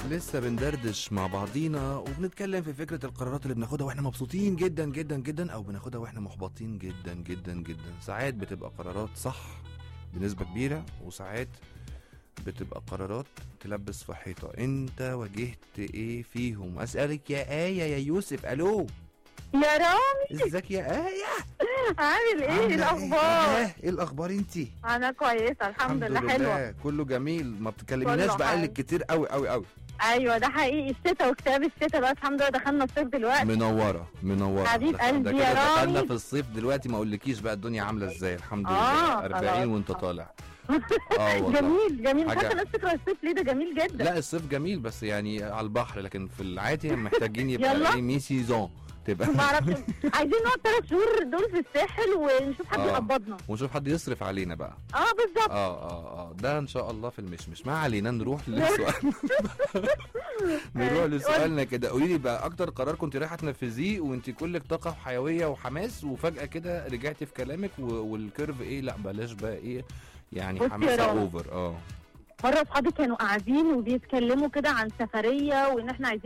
لسه بندردش مع بعضينا وبنتكلم في فكرة القرارات اللي بناخدها واحنا مبسوطين جدا جدا جدا او بناخدها واحنا محبطين جدا جدا جدا ساعات بتبقى قرارات صح بنسبة كبيرة وساعات بتبقى قرارات تلبس في حيطة انت واجهت ايه فيهم اسألك يا آية يا يوسف الو يا رامي ازيك يا آية عامل ايه عاملة الاخبار آه، ايه الاخبار انتي انا كويسه الحمد لله حلوه كله جميل ما بتكلميناش كله بقالك حلو. كتير قوي قوي قوي ايوه ده حقيقي الشتاء وكتاب الشتاء بقى الحمد لله دخلنا الصيف دلوقتي منوره منوره حبيب دخل- قلبي ده يا كده دخلنا رامي. في الصيف دلوقتي ما اقولكيش بقى الدنيا عامله ازاي الحمد آه، لله 40 خلاص. وانت طالع اه والله جميل جميل حاجة- حتى الناس تكره الصيف ليه ده جميل جدا لا الصيف جميل بس يعني على البحر لكن في العادي محتاجين يبقى يلا. ايه مي سيزون تبقى ما اعرفش عايزين نقعد ثلاث شهور دول في الساحل ونشوف حد آه. يقبضنا ونشوف حد يصرف علينا بقى اه بالظبط اه اه اه ده ان شاء الله في المشمش ما علينا نروح للسؤال نروح لسؤالنا كده قولي لي بقى اكتر قرار كنت رايحه تنفذيه وانت كلك طاقه وحيويه وحماس وفجاه كده رجعتي في كلامك و- والكيرف ايه لا بلاش بقى ايه يعني بص يا حماسه رامي. اوفر اه مره اصحابي كانوا قاعدين وبيتكلموا كده عن سفريه وان احنا عايزين